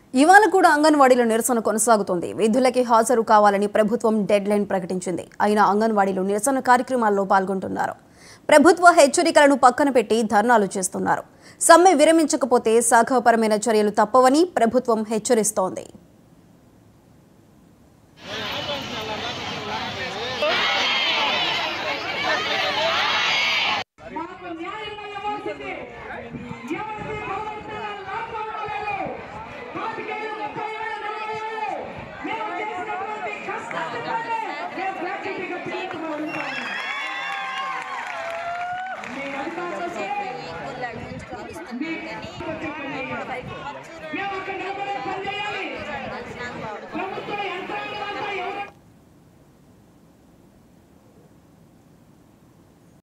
ఇవాళ కూడా అంగన్వాడీలో నిరసన కొనసాగుతోంది విధులకి హాజరు కావాలని ప్రభుత్వం డెడ్ లైన్ ప్రకటించింది అయినా అంగన్వాడీలు నిరసన కార్యక్రమాల్లో పాల్గొంటున్నారు ప్రభుత్వ హెచ్చరికలను పక్కన పెట్టి ధర్నాలు చేస్తున్నారు సమ్మె విరమించకపోతే శాఖాపరమైన చర్యలు తప్పవని ప్రభుత్వం హెచ్చరిస్తోంది మాకు న్యాయం ఇవ్వాల్సిందే ఎవరికి భగవంతుడు లాక్కోవడలేదు పాతికేళ్ళు ముప్పై ఏళ్ళు నలభై ఏళ్ళు మేము చేసినటువంటి కష్టాన్ని బట్టే మేము గ్రాట్యుటీగా తిరుగుతూ ఉంటాము మీ అధికారులు వస్తే మీ చెప్పండి. మేము అక్కడ నిలబడే పని